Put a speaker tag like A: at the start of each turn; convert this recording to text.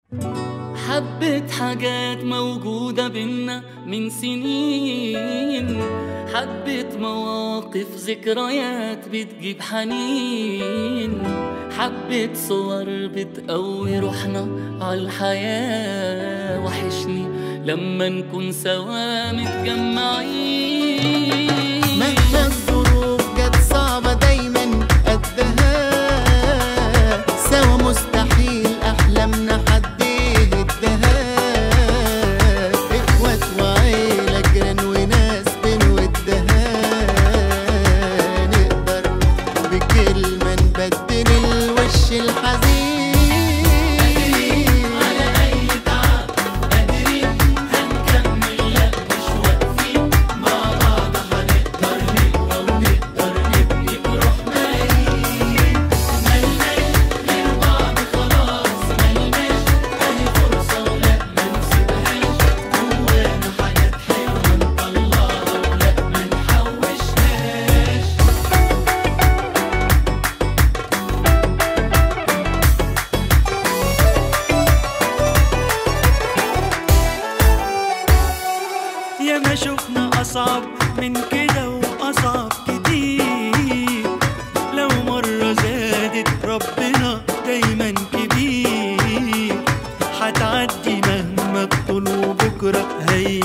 A: حبة حاجات موجودة بينا من سنين حبة مواقف ذكريات بتجيب حنين حبة صور بتقوي روحنا عالحياة وحشني لما نكون سوا متجمعين
B: مهما الظروف جت صعبة دايما قدها سوا مستحيل أحلامنا حد يهدها إخوات وعيلة جيران وناس بنودها نقدر بكلمة نبدل الوش الحزين
A: على أي تعب قادرين هنكمل لا مش واقفين مع بعض هنقدر نقوى ونقدر نبني بروحنا ملناش غير بعض خلاص ملناش أي فرصة ولا ما نسيبهاش جوانا حاجات حلوة نطلعها ولا ما نحوشهاش
C: يا ما شفنا أصعب من كده وأصعب كتير لو مرة زادت ربنا دايما كبير هتعدي مهما تطول وبكرة هي